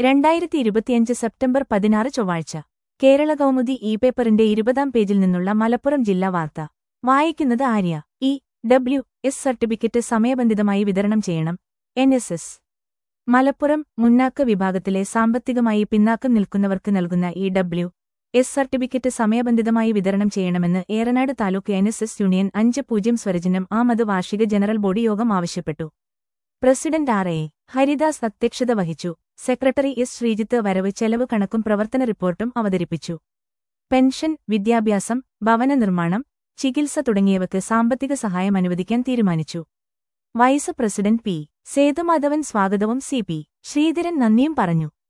രണ്ടായിരത്തി ഇരുപത്തിയഞ്ച് സെപ്റ്റംബർ പതിനാറ് ചൊവ്വാഴ്ച കേരള കൗമുദി ഇ പേപ്പറിന്റെ ഇരുപതാം പേജിൽ നിന്നുള്ള മലപ്പുറം ജില്ലാ വാർത്ത വായിക്കുന്നത് Arya E W S certificate സമയബന്ധിതമായി വിതരണം ചെയ്യണം എൻ എസ് എസ് മലപ്പുറം മുന്നാക്ക വിഭാഗത്തിലെ സാമ്പത്തികമായി പിന്നാക്കം നിൽക്കുന്നവർക്ക് നൽകുന്ന ഇ ഡബ്ല്യു എസ് സർട്ടിഫിക്കറ്റ് സമയബന്ധിതമായി വിതരണം ചെയ്യണമെന്ന് Eranad taluk N S S union അഞ്ച് പൂജ്യം സ്വരജനം ആമത് വാർഷിക ജനറൽ ബോഡി യോഗം ആവശ്യപ്പെട്ടു പ്രസിഡന്റ് ആർ എ ഹരിദാസ് അധ്യക്ഷത വഹിച്ചു സെക്രട്ടറി എസ് ശ്രീജിത്ത് വരവ് ചെലവ് കണക്കും പ്രവർത്തന റിപ്പോർട്ടും അവതരിപ്പിച്ചു പെൻഷൻ വിദ്യാഭ്യാസം ഭവന നിർമ്മാണം ചികിത്സ തുടങ്ങിയവയ്ക്ക് സാമ്പത്തിക സഹായം അനുവദിക്കാൻ തീരുമാനിച്ചു വൈസ് പ്രസിഡന്റ് പി സേതുമാധവൻ സ്വാഗതവും സി പി ശ്രീധരൻ നന്ദിയും പറഞ്ഞു